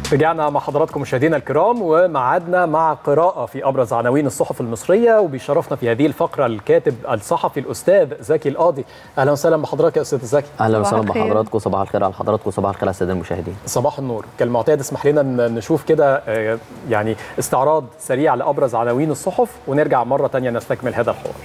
رجعنا مع حضراتكم مشاهدينا الكرام ومعادنا مع قراءة في أبرز عناوين الصحف المصرية وبيشرفنا في هذه الفقرة الكاتب الصحفي الأستاذ زكي القاضي أهلا وسهلا بحضرتك يا أستاذ زكي اهلا وسهلا صباح الخير. بحضراتكم صباح الخير على حضراتكم صباح الخير على الساده المشاهدين صباح النور كالمعتاد اسمح لنا ان نشوف كده آه، يعني استعراض سريع لأبرز عناوين الصحف ونرجع مرة تانية نستكمل هذا الحوار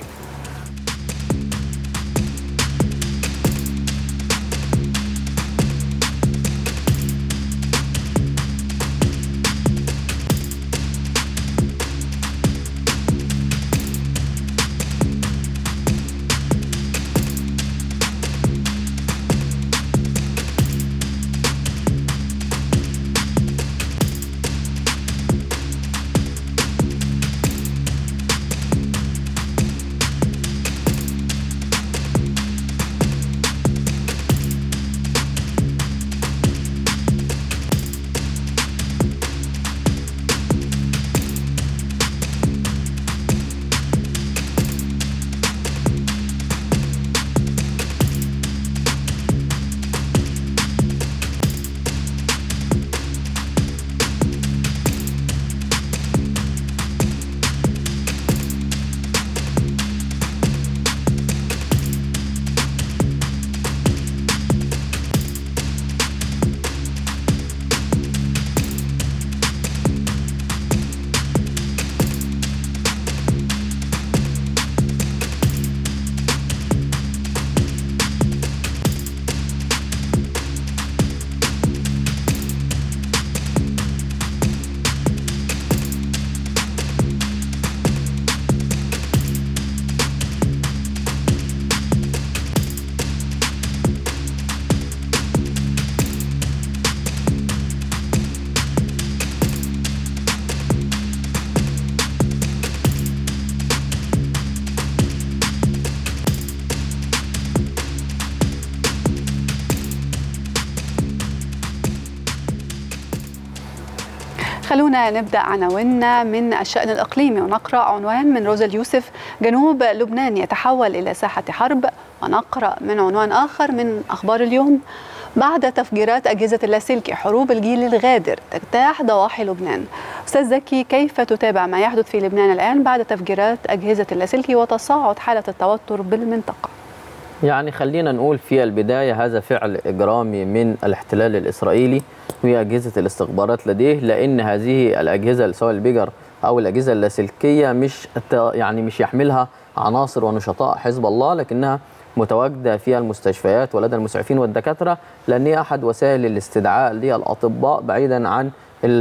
خلونا نبدا عناويننا من الشان الاقليمي ونقرا عنوان من روزا اليوسف جنوب لبنان يتحول الى ساحه حرب ونقرا من عنوان اخر من اخبار اليوم بعد تفجيرات اجهزه اللاسلكي حروب الجيل الغادر تجتاح ضواحي لبنان استاذ زكي كيف تتابع ما يحدث في لبنان الان بعد تفجيرات اجهزه اللاسلكي وتصاعد حاله التوتر بالمنطقه يعني خلينا نقول في البدايه هذا فعل اجرامي من الاحتلال الاسرائيلي واجهزه الاستخبارات لديه لان هذه الاجهزه سواء البيجر او الاجهزه اللاسلكيه مش يعني مش يحملها عناصر ونشطاء حزب الله لكنها متواجده في المستشفيات ولدى المسعفين والدكاتره لان هي احد وسائل الاستدعاء للاطباء بعيدا عن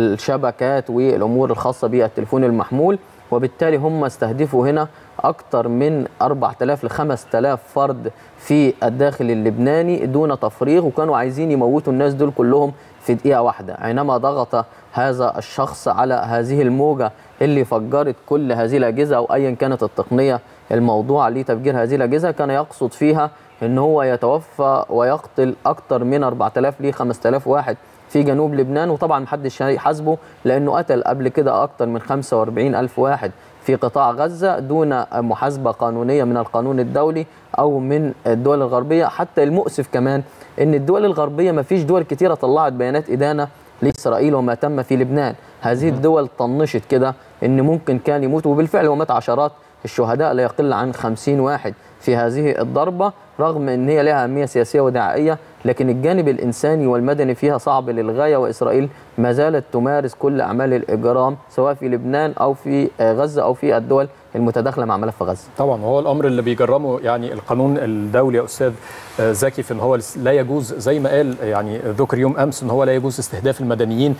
الشبكات والامور الخاصه بالتليفون المحمول وبالتالي هم استهدفوا هنا أكثر من 4000 ل 5000 فرد في الداخل اللبناني دون تفريغ وكانوا عايزين يموتوا الناس دول كلهم في دقيقة واحدة حينما ضغط هذا الشخص على هذه الموجة اللي فجرت كل هذه الأجهزة أو أيا كانت التقنية الموضوع لتفجير هذه الأجهزة كان يقصد فيها أن هو يتوفى ويقتل أكثر من 4000 ل 5000 واحد في جنوب لبنان وطبعا محدش حاسبه لأنه قتل قبل كده أكثر من 45 ألف واحد في قطاع غزة دون محاسبة قانونية من القانون الدولي أو من الدول الغربية حتى المؤسف كمان أن الدول الغربية ما فيش دول كتيرة طلعت بيانات إدانة لإسرائيل وما تم في لبنان هذه الدول طنشت كده أن ممكن كان يموت وبالفعل ومات عشرات الشهداء لا يقل عن 50 واحد في هذه الضربة رغم أن هي لها أهمية سياسية ودعائية لكن الجانب الإنساني والمدني فيها صعب للغاية وإسرائيل ما زالت تمارس كل أعمال الإجرام سواء في لبنان أو في غزة أو في الدول المتداخله مع ملف غزه. طبعا هو الامر اللي بيجرمه يعني القانون الدولي يا استاذ زكي في ان هو لا يجوز زي ما قال يعني ذكر يوم امس ان هو لا يجوز استهداف المدنيين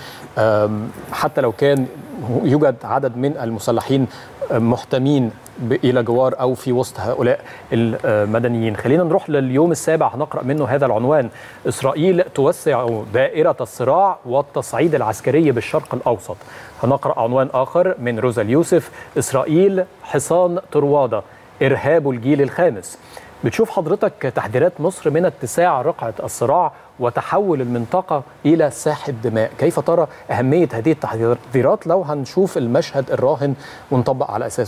حتى لو كان يوجد عدد من المسلحين محتمين الى جوار او في وسط هؤلاء المدنيين خلينا نروح لليوم السابع هنقرا منه هذا العنوان اسرائيل توسع دائره الصراع والتصعيد العسكري بالشرق الاوسط هنقرا عنوان اخر من روزا اليوسف اسرائيل حصان طروادة ارهاب الجيل الخامس بتشوف حضرتك تحذيرات مصر من اتساع رقعه الصراع وتحول المنطقه الى ساحه دماء كيف ترى اهميه هذه التحذيرات لو هنشوف المشهد الراهن ونطبق على اساسه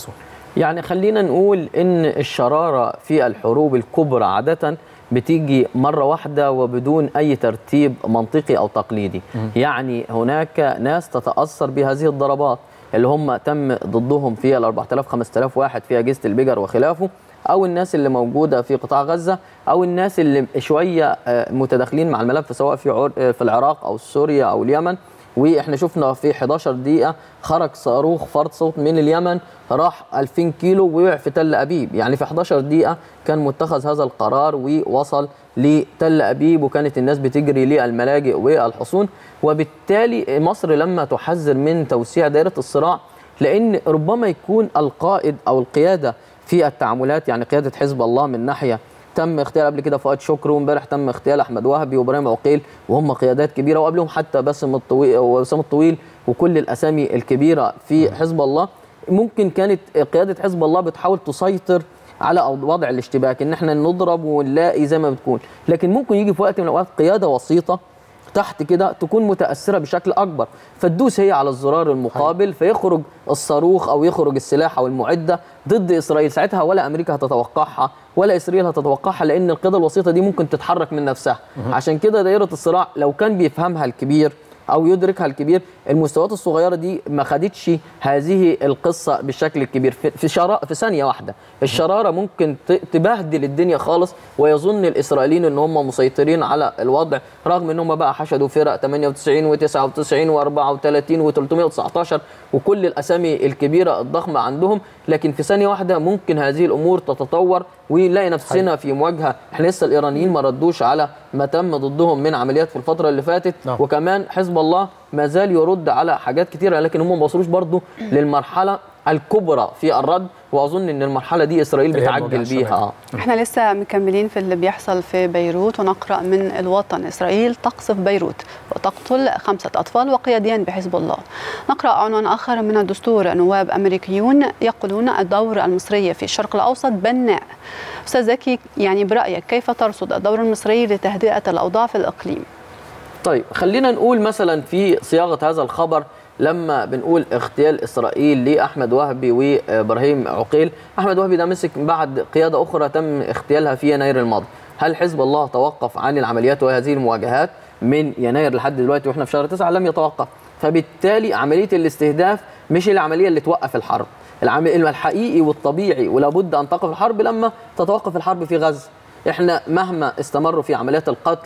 يعني خلينا نقول ان الشراره في الحروب الكبرى عاده بتيجي مره واحده وبدون اي ترتيب منطقي او تقليدي يعني هناك ناس تتاثر بهذه الضربات اللي هم تم ضدهم في ال 4000 5000 واحد في اجهزه البجر وخلافه او الناس اللي موجوده في قطاع غزه او الناس اللي شويه آه، متداخلين مع الملف سواء في عر- آه، في العراق او سوريا او اليمن واحنا شفنا في 11 دقيقه خرج صاروخ فرد صوت من اليمن راح 2000 كيلو ووقع في تل ابيب يعني في 11 دقيقه كان متخذ هذا القرار ووصل لتل ابيب وكانت الناس بتجري للملاجئ والحصون وبالتالي مصر لما تحذر من توسيع دائره الصراع لان ربما يكون القائد او القياده في التعاملات يعني قياده حزب الله من ناحيه تم اغتيال قبل كده فؤاد شكري وامبارح تم اغتيال احمد وهبي وابراهيم عقيل وهم قيادات كبيره وقبلهم حتى باسم الطويل وسام الطويل وكل الاسامي الكبيره في حزب الله ممكن كانت قياده حزب الله بتحاول تسيطر على وضع الاشتباك ان احنا نضرب ونلاقي زي ما بتكون لكن ممكن يجي في وقت من الاوقات قياده وسيطه تحت كده تكون متاثره بشكل اكبر فتدوس هي على الزرار المقابل فيخرج الصاروخ او يخرج السلاح او المعده ضد اسرائيل ساعتها ولا امريكا هتتوقعها ولا اسرائيل هتتوقعها لان القياده الوسيطه دي ممكن تتحرك من نفسها عشان كده دائره الصراع لو كان بيفهمها الكبير او يدركها الكبير المستويات الصغيره دي ما خدتش هذه القصه بالشكل الكبير في في, شرا في ثانيه واحده الشراره ممكن ت- تبهدل الدنيا خالص ويظن الاسرائيليين ان هم مسيطرين على الوضع رغم ان هم بقى حشدوا فرق 98 و99 و34 و319 وكل الاسامي الكبيره الضخمه عندهم لكن في ثانيه واحده ممكن هذه الامور تتطور ونلاقي نفسنا في مواجهه احنا لسه الايرانيين ما ردوش على ما تم ضدهم من عمليات في الفتره اللي فاتت نعم. وكمان حزب الله ما زال يرد على حاجات كتيره لكن هم ما وصلوش برضه للمرحله الكبرى في الرد واظن ان المرحله دي اسرائيل اللي هي المواجهة بتعجل بيها الشمالية. آه. احنا لسه مكملين في اللي بيحصل في بيروت ونقرا من الوطن اسرائيل تقصف بيروت وتقتل خمسه اطفال وقياديين بحزب الله. نقرا عنوان اخر من الدستور نواب امريكيون يقولون الدور المصري في الشرق الاوسط بناء. استاذ زكي يعني برايك كيف ترصد الدور المصري لتهدئه الاوضاع في الاقليم؟ طيب خلينا نقول مثلا في صياغه هذا الخبر لما بنقول اغتيال اسرائيل لاحمد وهبي وابراهيم عقيل احمد وهبي ده مسك بعد قياده اخرى تم اغتيالها في يناير الماضي هل حزب الله توقف عن العمليات وهذه المواجهات من يناير لحد دلوقتي واحنا في شهر تسعة لم يتوقف فبالتالي عمليه الاستهداف مش العمليه اللي توقف الحرب العم- الحقيقي والطبيعي ولابد ان تقف الحرب لما تتوقف الحرب في غزه احنا مهما استمروا في عمليات القتل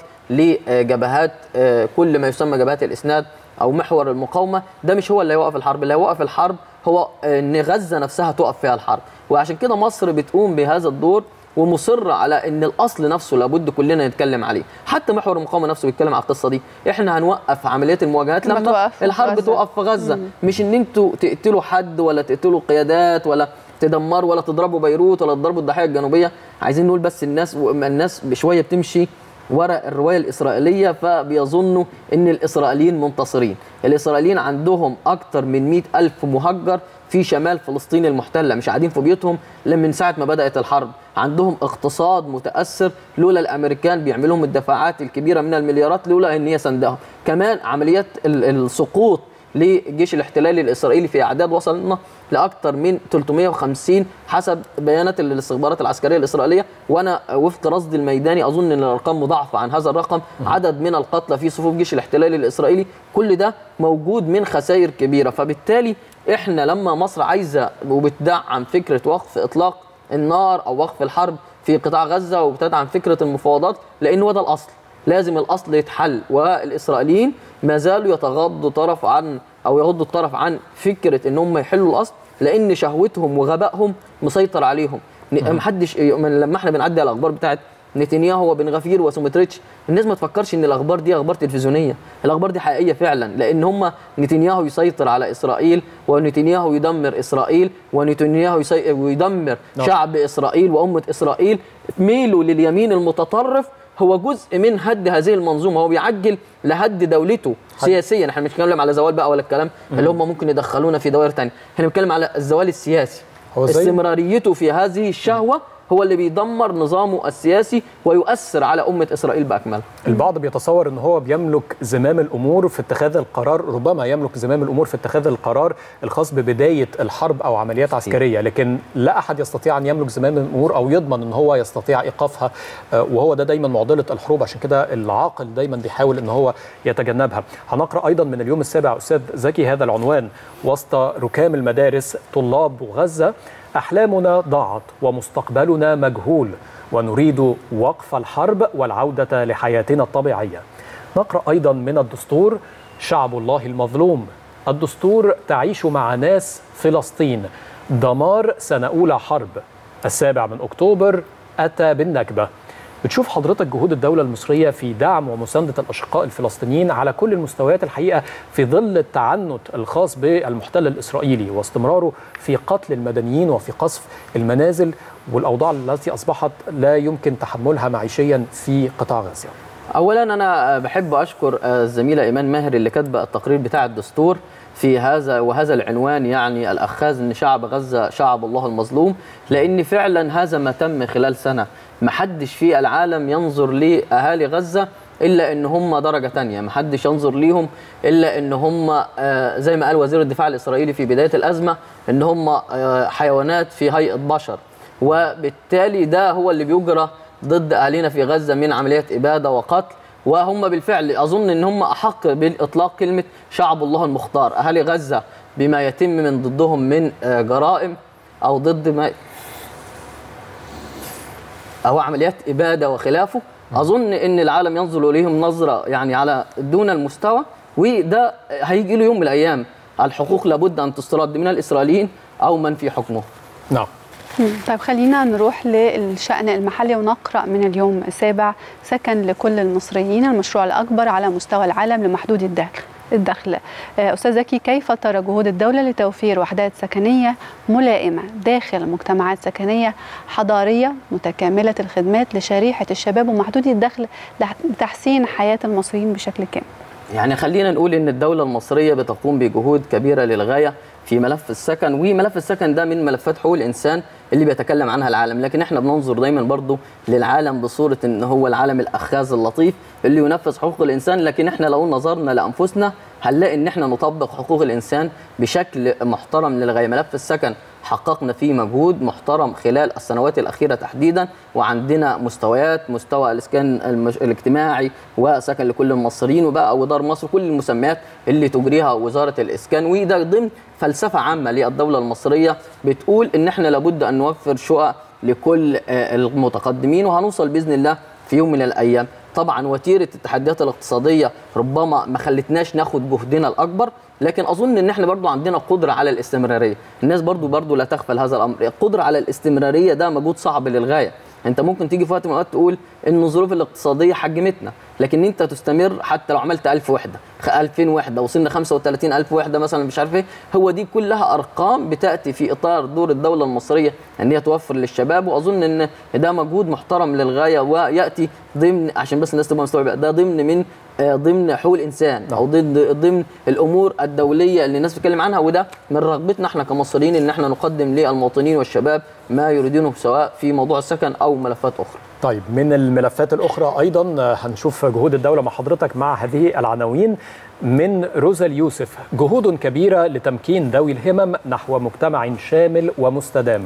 لجبهات آه، كل ما يسمى جبهات الاسناد او محور المقاومه ده مش هو اللي هيوقف الحرب اللي هيوقف الحرب هو آه، ان غزه نفسها تقف فيها الحرب وعشان كده مصر بتقوم بهذا الدور ومصره على ان الاصل نفسه لابد كلنا نتكلم عليه حتى محور المقاومه نفسه بيتكلم على القصه دي احنا هنوقف عمليات المواجهات لما لما توقف في الحرب غزة. توقف في غزه مش ان انتوا تقتلوا حد ولا تقتلوا قيادات ولا تدمروا ولا تضربوا بيروت ولا تضربوا الضاحيه الجنوبيه عايزين نقول بس الناس الناس بشويه بتمشي ورا الروايه الاسرائيليه فبيظنوا ان الاسرائيليين منتصرين الاسرائيليين عندهم اكتر من 100 الف مهجر في شمال فلسطين المحتله مش قاعدين في بيوتهم لما من ساعه ما بدات الحرب عندهم اقتصاد متاثر لولا الامريكان بيعملوا لهم الدفاعات الكبيره من المليارات لولا ان هي سندهم كمان عمليات ال- السقوط لجيش الاحتلال الاسرائيلي في اعداد وصلنا لاكثر من 350 حسب بيانات الاستخبارات العسكريه الاسرائيليه وانا وفق رصدي الميداني اظن ان الارقام مضاعفه عن هذا الرقم عدد من القتلى في صفوف جيش الاحتلال الاسرائيلي كل ده موجود من خسائر كبيره فبالتالي احنا لما مصر عايزه وبتدعم فكره وقف اطلاق النار او وقف الحرب في قطاع غزه وبتدعم فكره المفاوضات لان هو ده الاصل لازم الاصل يتحل والاسرائيليين ما زالوا يتغضوا طرف عن او يغضوا الطرف عن فكره ان هم يحلوا الاصل لان شهوتهم وغبائهم مسيطر عليهم ن- محدش من لما احنا بنعدي على الاخبار بتاعت نتنياهو وبن غفير وسومتريتش الناس ما تفكرش ان الاخبار دي اخبار تلفزيونيه الاخبار دي حقيقيه فعلا لان هم نتنياهو يسيطر على اسرائيل ونتنياهو يدمر اسرائيل ونتنياهو يسي... ويدمر نعم. شعب اسرائيل وامه اسرائيل ميله لليمين المتطرف هو جزء من هد هذه المنظومه هو بيعجل لهد دولته سياسيا احنا مش بنتكلم على زوال بقى ولا الكلام اللي هم ممكن يدخلونا في دوائر تانية احنا بنتكلم على الزوال السياسي هو زي- استمراريته في هذه الشهوه هو اللي بيدمر نظامه السياسي ويؤثر على امه اسرائيل باكملها البعض بيتصور ان هو بيملك زمام الامور في اتخاذ القرار ربما يملك زمام الامور في اتخاذ القرار الخاص ببدايه الحرب او عمليات عسكريه لكن لا احد يستطيع ان يملك زمام الامور او يضمن ان هو يستطيع ايقافها آه، وهو ده دايما معضله الحروب عشان كده العاقل دايما بيحاول ان هو يتجنبها هنقرا ايضا من اليوم السابع استاذ زكي هذا العنوان وسط ركام المدارس طلاب غزه احلامنا ضاعت ومستقبلنا مجهول ونريد وقف الحرب والعوده لحياتنا الطبيعيه نقرا ايضا من الدستور شعب الله المظلوم الدستور تعيش مع ناس فلسطين دمار سنه اولى حرب السابع من اكتوبر اتى بالنكبه بتشوف حضرتك جهود الدولة المصرية في دعم ومساندة الأشقاء الفلسطينيين على كل المستويات الحقيقة في ظل التعنت الخاص بالمحتل الإسرائيلي واستمراره في قتل المدنيين وفي قصف المنازل والأوضاع التي أصبحت لا يمكن تحملها معيشيا في قطاع غزة اولا انا بحب اشكر الزميله ايمان ماهر اللي كاتبه التقرير بتاع الدستور في هذا وهذا العنوان يعني الاخاذ ان شعب غزه شعب الله المظلوم لان فعلا هذا ما تم خلال سنه ما حدش في العالم ينظر لاهالي غزه الا ان هم درجه تانية ما حدش ينظر ليهم الا ان هم آه، زي ما قال وزير الدفاع الاسرائيلي في بدايه الازمه ان هم آه، حيوانات في هيئه بشر وبالتالي ده هو اللي بيجرى ضد اهالينا في غزه من عمليات اباده وقتل وهم بالفعل اظن ان هم احق بالاطلاق كلمه شعب الله المختار اهالي غزه بما يتم من ضدهم من آه، جرائم او ضد ما او عمليات اباده وخلافه اظن ان العالم ينظر اليهم نظره يعني على دون المستوى وده هيجي له يوم من الايام الحقوق لابد ان تسترد من الاسرائيليين او من في حكمه نعم مم. طيب خلينا نروح للشأن المحلي ونقرأ من اليوم السابع سكن لكل المصريين المشروع الأكبر على مستوى العالم لمحدود الدخل الدخل آه، أستاذ زكي كيف ترى جهود الدولة لتوفير وحدات سكنية ملائمة داخل مجتمعات سكنية حضارية متكاملة الخدمات لشريحة الشباب ومحدودي الدخل لتحسين حياة المصريين بشكل كامل يعني خلينا نقول ان الدوله المصريه بتقوم بجهود كبيره للغايه في ملف السكن وملف السكن ده من ملفات حقوق الانسان اللي بيتكلم عنها العالم لكن احنا بننظر دايما برضو للعالم بصوره ان هو العالم الاخاذ اللطيف اللي ينفذ حقوق الانسان لكن احنا لو نظرنا لانفسنا هنلاقي ان احنا نطبق حقوق الانسان بشكل محترم للغايه ملف السكن حققنا فيه مجهود محترم خلال السنوات الأخيرة تحديدا وعندنا مستويات مستوى الإسكان المج... الاجتماعي وسكن لكل المصريين وبقى ودار مصر كل المسميات اللي تجريها وزارة الإسكان وده ضمن فلسفة عامة للدولة المصرية بتقول إن إحنا لابد أن نوفر شقق لكل آه، المتقدمين وهنوصل بإذن الله في يوم من الأيام طبعا وتيره التحديات الاقتصاديه ربما ما خلتناش ناخد جهدنا الاكبر لكن اظن ان احنا برضو عندنا قدره على الاستمراريه الناس برضو برضو لا تغفل هذا الامر القدره على الاستمراريه ده مجهود صعب للغايه انت ممكن تيجي في وقت من الاوقات تقول ان الظروف الاقتصاديه حجمتنا لكن انت تستمر حتى لو عملت 1000 وحده 2000 وحده وصلنا 35000 وحده مثلا مش عارف ايه هو دي كلها ارقام بتاتي في اطار دور الدوله المصريه ان هي توفر للشباب واظن ان ده مجهود محترم للغايه وياتي ضمن عشان بس الناس تبقى مستوعبه ده ضمن من آه، ضمن حقوق الانسان او ضمن ضمن الامور الدوليه اللي الناس بتتكلم عنها وده من رغبتنا احنا كمصريين ان احنا نقدم للمواطنين والشباب ما يريدونه سواء في موضوع السكن او ملفات اخرى طيب من الملفات الأخرى أيضا آه، هنشوف جهود الدولة مع حضرتك مع هذه العناوين من روزا اليوسف جهود كبيرة لتمكين ذوي الهمم نحو مجتمع شامل ومستدام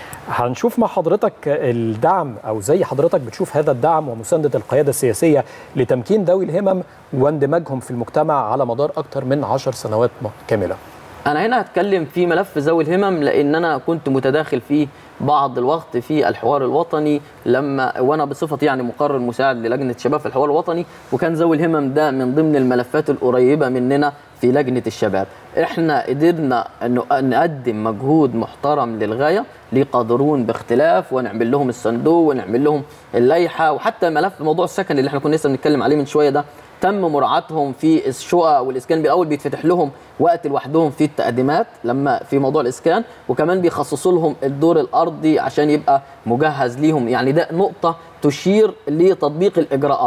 هنشوف مع حضرتك الدعم أو زي حضرتك بتشوف هذا الدعم ومساندة القيادة السياسية لتمكين ذوي الهمم واندماجهم في المجتمع على مدار أكثر من عشر سنوات م- كاملة انا هنا هتكلم في ملف ذوي الهمم لان انا كنت متداخل فيه بعض الوقت في الحوار الوطني لما وانا بصفتي يعني مقرر مساعد للجنه شباب في الحوار الوطني وكان ذوي الهمم ده من ضمن الملفات القريبه مننا في لجنه الشباب احنا قدرنا انه نقدم مجهود محترم للغايه ليه قادرون باختلاف ونعمل لهم الصندوق ونعمل لهم اللائحه وحتى ملف موضوع السكن اللي احنا كنا لسه بنتكلم عليه من شويه ده تم مراعاتهم في الشقق والاسكان بالاول بيتفتح لهم وقت لوحدهم في التقديمات لما في موضوع الاسكان وكمان بيخصصوا لهم الدور الارضي عشان يبقى مجهز ليهم يعني ده نقطه تشير لتطبيق الاجراءات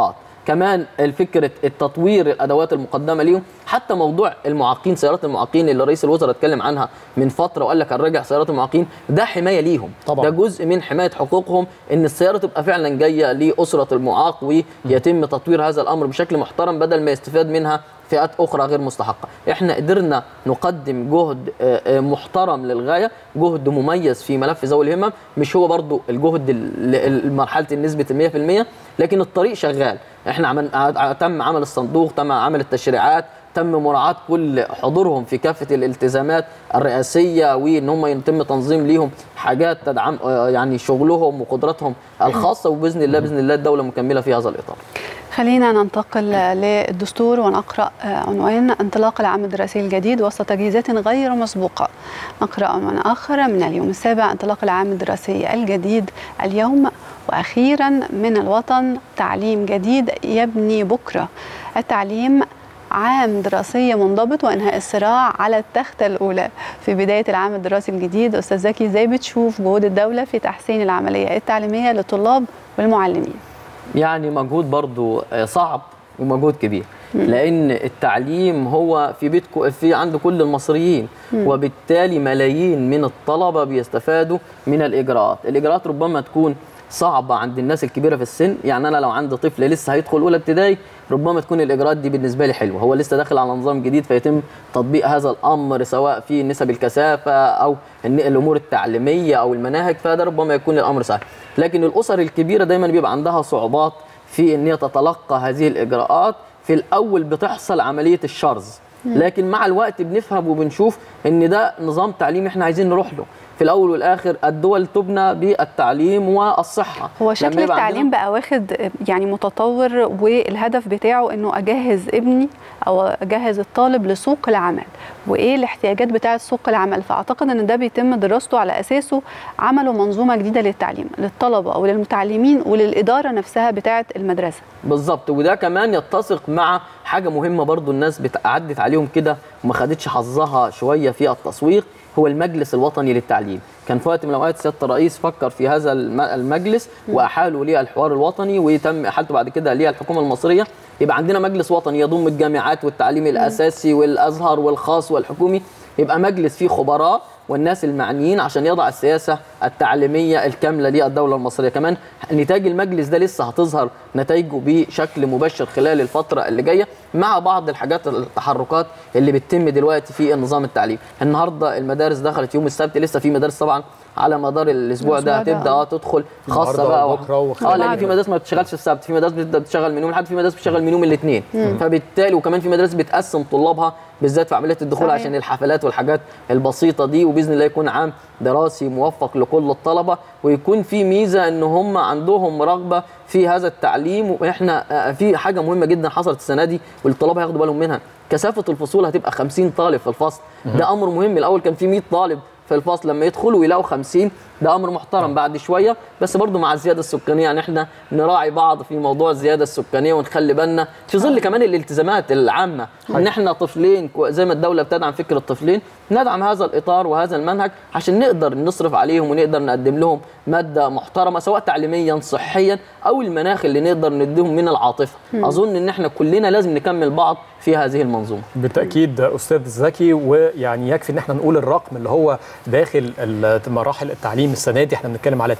كمان فكره التطوير الادوات المقدمه ليهم حتى موضوع المعاقين سيارات المعاقين اللي رئيس الوزراء اتكلم عنها من فتره وقال لك هنرجع سيارات المعاقين ده حمايه ليهم طبعاً. ده جزء من حمايه حقوقهم ان السياره تبقى فعلا جايه لاسره المعاق ويتم تطوير هذا الامر بشكل محترم بدل ما يستفاد منها فئات اخرى غير مستحقه احنا قدرنا نقدم جهد آه، آه، محترم للغايه جهد مميز في ملف ذوي الهمم مش هو برضو الجهد ال- ال- مرحله النسبه 100% لكن الطريق شغال احنا عمل ع- تم عمل الصندوق تم عمل التشريعات تم مراعاة كل حضورهم في كافة الالتزامات الرئاسية وإن هم يتم تنظيم ليهم حاجات تدعم آه، يعني شغلهم وقدراتهم الخاصة وبإذن الله بإذن الله الدولة مكملة في هذا الإطار خلينا ننتقل للدستور ونقرأ آه، عنوان انطلاق العام الدراسي الجديد وسط تجهيزات غير مسبوقة نقرأ عنوان آخر من اليوم السابع انطلاق العام الدراسي الجديد اليوم وأخيرا من الوطن تعليم جديد يبني بكرة التعليم عام دراسي منضبط وانهاء الصراع على التختة الأولى في بداية العام الدراسي الجديد أستاذ زكي ازاي بتشوف جهود الدولة في تحسين العملية التعليمية للطلاب والمعلمين يعني مجهود برضو آه، صعب ومجهود كبير لان التعليم هو في بيت كو- في عند كل المصريين وبالتالي ملايين من الطلبه بيستفادوا من الاجراءات الاجراءات ربما تكون صعبه عند الناس الكبيره في السن يعني انا لو عندي طفل لسه هيدخل اولى ابتدائي ربما تكون الاجراءات دي بالنسبه لي حلوه هو لسه داخل على نظام جديد فيتم تطبيق هذا الامر سواء في نسب الكثافه او الن- الامور التعليميه او المناهج فده ربما يكون الامر سهل لكن الاسر الكبيره دايما بيبقى عندها صعوبات في ان هي تتلقى هذه الاجراءات في الاول بتحصل عمليه الشرز لكن مع الوقت بنفهم وبنشوف ان ده نظام تعليم احنا عايزين نروح له في الاول والاخر الدول تبنى بالتعليم والصحه هو لما شكل يبقى التعليم عندنا- بقى واخد يعني متطور والهدف بتاعه انه اجهز ابني او اجهز الطالب لسوق العمل وايه الاحتياجات بتاعه سوق العمل فاعتقد ان ده بيتم دراسته على اساسه عملوا منظومه جديده للتعليم للطلبه او للمتعلمين وللاداره نفسها بتاعه المدرسه بالظبط وده كمان يتسق مع حاجه مهمه برضو الناس بت- عدت عليهم كده وما خدتش حظها شويه في التسويق هو المجلس الوطني للتعليم كان في وقت من الاوقات سياده الرئيس فكر في هذا الم- المجلس واحاله ليه الحوار الوطني وتم احالته بعد كده ليه الحكومه المصريه يبقى عندنا مجلس وطني يضم الجامعات والتعليم الاساسي والازهر والخاص والحكومي يبقى مجلس فيه خبراء والناس المعنيين عشان يضع السياسه التعليميه الكامله للدوله المصريه كمان نتاج المجلس ده لسه هتظهر نتائجه بشكل مباشر خلال الفتره اللي جايه مع بعض الحاجات التحركات اللي بتتم دلوقتي في النظام التعليم النهارده المدارس دخلت يوم السبت لسه في مدارس طبعا على مدار الاسبوع ده الأسبوع ده، هتبدا آه. اه تدخل خاصه النهاردة بقى وبكرة وخلال اه لان بعد. في مدارس ما بتشتغلش السبت في مدارس بتبدا بتشتغل من يوم الاحد في مدارس بتشتغل من يوم الاثنين فبالتالي وكمان في مدارس بتقسم طلابها بالذات في عمليه الدخول صحيح. عشان الحفلات والحاجات البسيطه دي وباذن الله يكون عام دراسي موفق لكل الطلبه ويكون في ميزه ان هم عندهم رغبه في هذا التعليم واحنا آه، في حاجه مهمه جدا حصلت السنه دي والطلبه هياخدوا بالهم منها كثافه الفصول هتبقى 50 طالب في الفصل ده امر مهم الاول كان في 100 طالب في الفصل لما يدخلوا ويلاقوا 50 ده امر محترم بعد شويه بس برضو مع الزياده السكانيه يعني احنا نراعي بعض في موضوع الزياده السكانيه ونخلي بالنا في ظل كمان الالتزامات العامه ان احنا طفلين كو- زي ما الدوله بتدعم فكره الطفلين ندعم هذا الاطار وهذا المنهج عشان نقدر نصرف عليهم ونقدر نقدم لهم ماده محترمه سواء تعليميا صحيا او المناخ اللي نقدر نديهم من العاطفه اظن ان احنا كلنا لازم نكمل بعض في هذه المنظومه بالتاكيد استاذ زكي ويعني يكفي ان احنا نقول الرقم اللي هو داخل ال- مراحل التعليم السنه دي احنا بنتكلم على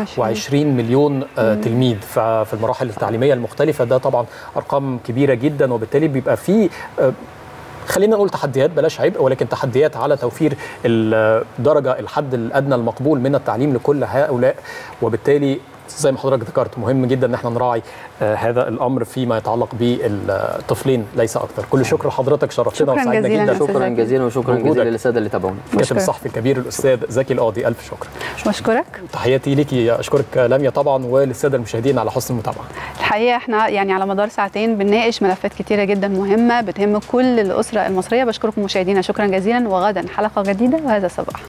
22 مليون آه، تلميذ ففي المراحل التعليميه المختلفه ده طبعا ارقام كبيره جدا وبالتالي بيبقى في آه، خلينا نقول تحديات بلاش عبء ولكن تحديات على توفير الدرجه الحد الادنى المقبول من التعليم لكل هؤلاء وبالتالي زي ما حضرتك ذكرت مهم جدا ان احنا نراعي آه هذا الامر فيما يتعلق بالطفلين ليس اكثر كل شكر لحضرتك شرفتنا شكراً وسعدنا جزيلاً جدا أستاذ شكرا زكي. جزيلا وشكرا وجودك. جزيلا للساده اللي تابعونا الكاتب مشكور. الصحفي الكبير الاستاذ زكي القاضي الف شكر بشكرك تحياتي ليكي اشكرك لميا طبعا وللساده المشاهدين على حسن المتابعه الحقيقه احنا يعني على مدار ساعتين بنناقش ملفات كتيره جدا مهمه بتهم كل الاسره المصريه بشكركم مشاهدينا شكرا جزيلا وغدا حلقه جديده وهذا صباح